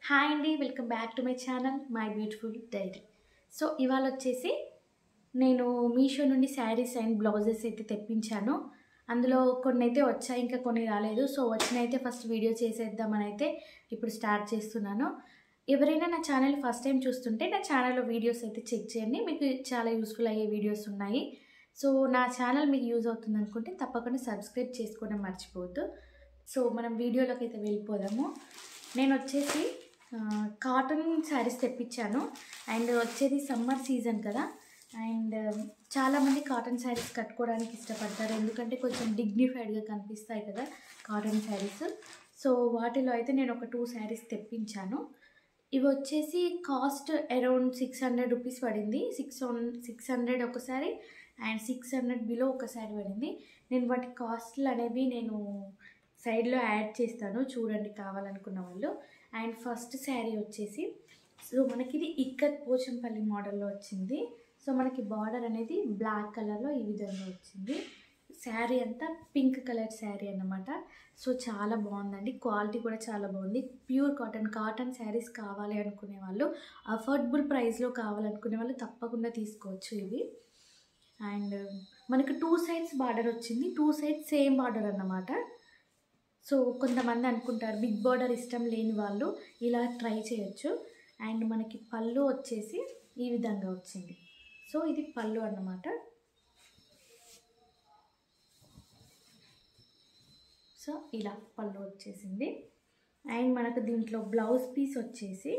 hi అండి welcome back to my channel my beautiful diary so ఇవాళ వచ్చేసి నేను మీషో నుండి శారీస్ అండ్ బ్లౌజెస్ అయితే తెప్పించాను అందులో కొన్ని అయితే వచ్చాయి ఇంకా కొన్ని రాలేదు సో వచ్చినైతే ఫస్ట్ వీడియో చేసేద్దామని అయితే ఇప్పుడు స్టార్ట్ చేస్తున్నాను ఎవరైనా నా ఛానల్ ఫస్ట్ టైం చూస్తుంటే నా ఛానల్లో వీడియోస్ అయితే చెక్ చేయండి మీకు చాలా యూస్ఫుల్ అయ్యే వీడియోస్ ఉన్నాయి సో నా ఛానల్ మీకు యూజ్ అవుతుంది అనుకుంటే తప్పకుండా సబ్స్క్రైబ్ చేసుకోవడం మర్చిపోవద్దు సో మనం వీడియోలోకి అయితే వెళ్ళిపోదాము నేను వచ్చేసి ఆ, కాటన్ శారీస్ తెప్పించాను అండ్ వచ్చేది సమ్మర్ సీజన్ కదా అండ్ చాలామంది కాటన్ శారీస్ కట్టుకోవడానికి ఇష్టపడతారు ఎందుకంటే కొంచెం డిగ్నిఫైడ్గా కనిపిస్తాయి కదా కాటన్ శారీస్ సో వాటిలో అయితే నేను ఒక టూ శారీస్ తెప్పించాను ఇవి వచ్చేసి cost around six hundred rupees పడింది సిక్స్ సిక్స్ హండ్రెడ్ ఒకసారి అండ్ సిక్స్ హండ్రెడ్ బిలో ఒకసారి పడింది నేను వాటి కాస్ట్లు అనేవి నేను సైడ్లో యాడ్ చేస్తాను చూడండి కావాలనుకున్న వాళ్ళు అండ్ ఫస్ట్ శారీ వచ్చేసి సో మనకి ఇది ఇక్కత్ పోచంపల్లి మోడల్లో వచ్చింది సో మనకి బార్డర్ అనేది బ్లాక్ కలర్లో ఈ విధంగా వచ్చింది శారీ అంతా పింక్ కలర్ శారీ అన్నమాట సో చాలా బాగుందండి క్వాలిటీ కూడా చాలా బాగుంది ప్యూర్ కాటన్ కాటన్ శారీస్ కావాలి అనుకునే వాళ్ళు అఫోర్డబుల్ ప్రైస్లో కావాలనుకునే వాళ్ళు తప్పకుండా తీసుకోవచ్చు ఇవి అండ్ మనకి టూ సైడ్స్ బార్డర్ వచ్చింది టూ సైడ్స్ సేమ్ బార్డర్ అన్నమాట సో కొంతమంది అనుకుంటారు బిగ్ బార్డర్ ఇష్టం లేని వాళ్ళు ఇలా ట్రై చేయొచ్చు అండ్ మనకి పళ్ళు వచ్చేసి ఈ విధంగా వచ్చింది సో ఇది పళ్ళు అన్నమాట సో ఇలా పళ్ళు వచ్చేసింది అండ్ మనకు దీంట్లో బ్లౌజ్ పీస్ వచ్చేసి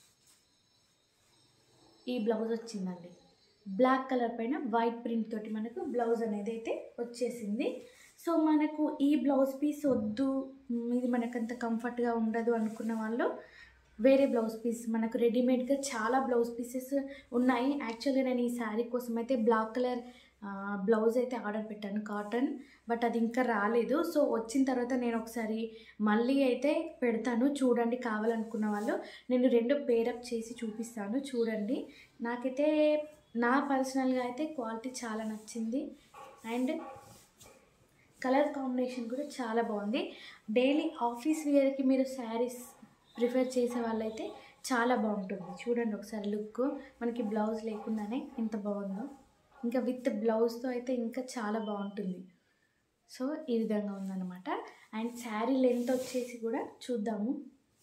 ఈ బ్లౌజ్ వచ్చిందండి బ్లాక్ కలర్ పైన వైట్ ప్రింట్ తోటి మనకు బ్లౌజ్ అనేది అయితే వచ్చేసింది సో మనకు ఈ బ్లౌజ్ పీస్ వద్దు మ్, ఇది మనకంత కంఫర్ట్గా ఉండదు అనుకున్న వాళ్ళు వేరే బ్లౌజ్ పీస్ మనకు రెడీమేడ్గా చాలా బ్లౌజ్ పీసెస్ ఉన్నాయి యాక్చువల్గా నేను ఈ శారీ కోసం అయితే బ్లాక్ కలర్ బ్లౌజ్ అయితే ఆర్డర్ పెట్టాను కాటన్ బట్ అది ఇంకా రాలేదు సో వచ్చిన తర్వాత నేను ఒకసారి మళ్ళీ అయితే పెడతాను చూడండి కావాలనుకున్న వాళ్ళు నేను రెండు పేరప్ చేసి చూపిస్తాను చూడండి నాకైతే నా పర్సనల్గా అయితే క్వాలిటీ చాలా నచ్చింది అండ్ కలర్ కాంబినేషన్ కూడా చాలా బాగుంది డైలీ ఆఫీస్ వేర్కి మీరు శారీస్ ప్రిఫర్ చేసే వాళ్ళైతే చాలా బాగుంటుంది చూడండి ఒకసారి లుక్ మనకి బ్లౌజ్ లేకుండానే ఎంత బాగుందో ఇంకా విత్ బ్లౌజ్తో అయితే ఇంకా చాలా బాగుంటుంది సో ఈ విధంగా ఉందన్నమాట అండ్ శారీ లెంత్ వచ్చేసి కూడా చూద్దాము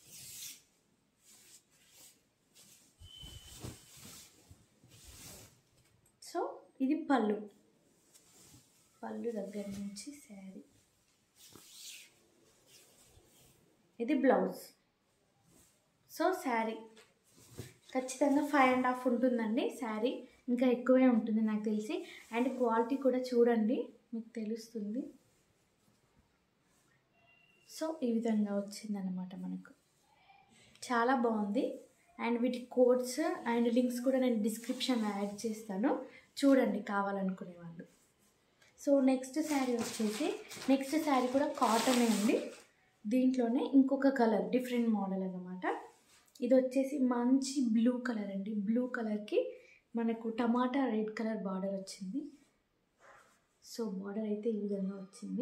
సో ఇది పళ్ళు పళ్ళు దగ్గర నుంచి శారీ ఇది బ్లౌజ్ సో శారీ ఖచ్చితంగా ఫైవ్ అండ్ హాఫ్ ఉంటుందండి శారీ ఇంకా ఎక్కువే ఉంటుంది నాకు తెలిసి అండ్ క్వాలిటీ కూడా చూడండి మీకు తెలుస్తుంది సో ఈ విధంగా వచ్చిందనమాట మనకు చాలా బాగుంది అండ్ వీటి కోడ్స్ అండ్ లింక్స్ కూడా నేను డిస్క్రిప్షన్లో యాడ్ చేస్తాను చూడండి కావాలనుకునే వాళ్ళు సో నెక్స్ట్ శారీ వచ్చేసి నెక్స్ట్ శారీ కూడా కాటనే ఉంది దీంట్లోనే ఇంకొక కలర్ డిఫరెంట్ మోడల్ అన్నమాట ఇది వచ్చేసి మంచి బ్లూ కలర్ అండి బ్లూ కలర్కి మనకు టమాటా రెడ్ కలర్ బార్డర్ వచ్చింది సో బార్డర్ అయితే ఈ విధంగా వచ్చింది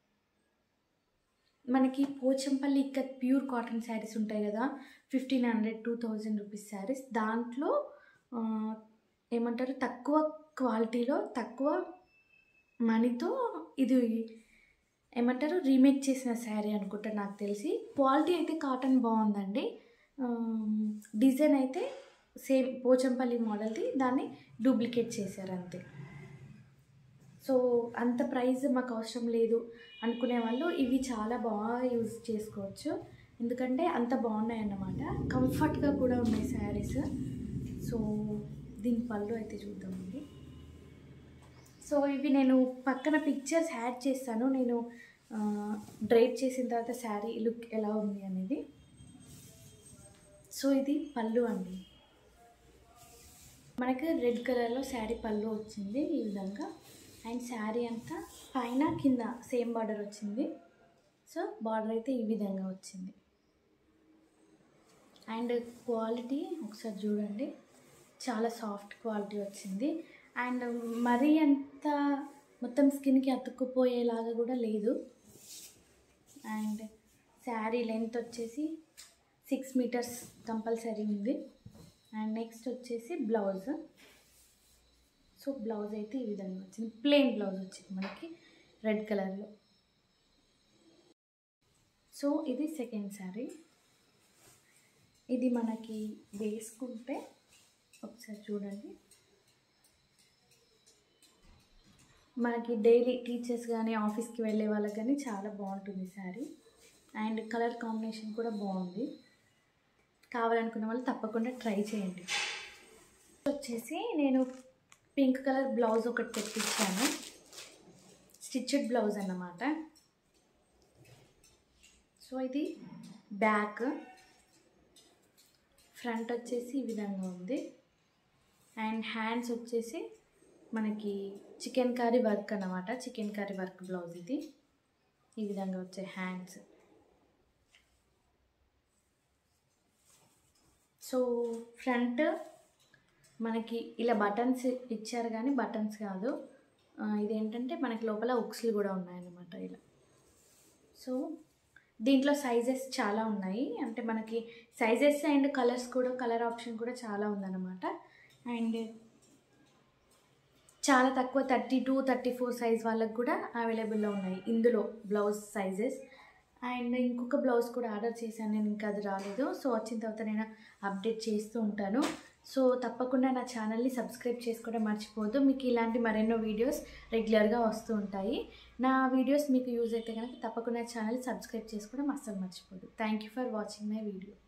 మనకి పోచంపల్లి ఇక్కడ ప్యూర్ కాటన్ శారీస్ ఉంటాయి కదా fifteen hundred two thousand rupees saris దాంట్లో ఆ, ఏమంటారు తక్కువ క్వాలిటీలో తక్కువ మనీతో ఇది ఏమంటారు రీమేక్ చేసిన శారీ అనుకుంటా నాకు తెలిసి క్వాలిటీ అయితే కాటన్ బాగుందండి డిజైన్ అయితే సేమ్ పోచంపల్లి మోడల్ది దాన్ని డూప్లికేట్ చేశారు అంతే సో అంత ప్రైస్ మాకు అవసరం లేదు అనుకునే వాళ్ళు ఇవి చాలా బాగా యూజ్ చేసుకోవచ్చు ఎందుకంటే అంత బాగున్నాయి అన్నమాట కంఫర్ట్గా కూడా ఉన్నాయి శారీస్ సో దీని పళ్ళు అయితే చూద్దామండి సో ఇవి నేను పక్కన పిక్చర్స్ యాడ్ చేస్తాను నేను డ్రైప్ చేసిన తర్వాత శారీ లుక్ ఎలా ఉంది అనేది సో ఇది పళ్ళు అండి మనకి రెడ్ కలర్లో శారీ పళ్ళు వచ్చింది ఈ విధంగా అండ్ శారీ అంతా పైన కింద సేమ్ బార్డర్ వచ్చింది సో బార్డర్ అయితే ఈ విధంగా వచ్చింది అండ్ క్వాలిటీ ఒకసారి చూడండి చాలా సాఫ్ట్ క్వాలిటీ వచ్చింది అండ్ మరీ అంత మొత్తం స్కిన్కి అతుక్కుపోయేలాగా కూడా లేదు అండ్ శారీ లెంత్ వచ్చేసి సిక్స్ మీటర్స్ కంపల్సరీ ఉంది అండ్ నెక్స్ట్ వచ్చేసి బ్లౌజ్ సో బ్లౌజ్ అయితే ఈ విధంగా వచ్చింది ప్లెయిన్ బ్లౌజ్ వచ్చింది మనకి రెడ్ కలర్లో సో ఇది సెకండ్ శారీ ఇది మనకి వేసుకుంటే ఒకసారి చూడండి మనకి డైలీ టీచర్స్ కానీ ఆఫీస్కి వెళ్ళే వాళ్ళకి కానీ చాలా బాగుంటుంది శారీ అండ్ కలర్ కాంబినేషన్ కూడా బాగుంది కావాలనుకున్న వాళ్ళు తప్పకుండా ట్రై చేయండి వచ్చేసి నేను పింక్ కలర్ బ్లౌజ్ ఒకటి తెప్పించాను స్టిచ్డ్ బ్లౌజ్ అన్నమాట సో ఇది బ్యాక్ ఫ్రంట్ వచ్చేసి ఈ విధంగా ఉంది అండ్ హ్యాండ్స్ వచ్చేసి మనకి చికెన్ కర్రీ వర్క్ అన్నమాట చికెన్ కర్రీ వర్క్ బ్లౌజ్ ఇది ఈ విధంగా వచ్చే హ్యాండ్స్ సో ఫ్రంట్ మనకి ఇలా బటన్స్ ఇచ్చారు కానీ బటన్స్ కాదు ఆ, ఇదేంటంటే మనకి లోపల ఉక్స్లు కూడా ఉన్నాయన్నమాట ఇలా సో దీంట్లో సైజెస్ చాలా ఉన్నాయి అంటే మనకి సైజెస్ అండ్ కలర్స్ కూడా కలర్ ఆప్షన్ కూడా చాలా ఉందన్నమాట అండ్ చాలా తక్కువ thirty two thirty four size వాళ్ళకి కూడా అవైలబుల్లో ఉన్నాయి ఇందులో బ్లౌజ్ సైజెస్ అండ్ ఇంకొక బ్లౌజ్ కూడా ఆర్డర్ చేశాను నేను ఇంకా అది రాలేదు సో వచ్చిన తర్వాత నేను అప్డేట్ చేస్తూ ఉంటాను సో తప్పకుండా నా ఛానల్ని సబ్స్క్రైబ్ చేసుకోవడం మర్చిపోవద్దు మీకు ఇలాంటి మరెన్నో వీడియోస్ రెగ్యులర్గా వస్తూ ఉంటాయి నా వీడియోస్ మీకు యూజ్ అయితే కనుక తప్పకుండా ఛానల్ సబ్స్క్రైబ్ చేసుకోవడం అస్సలు మర్చిపోదు thank you for watching my video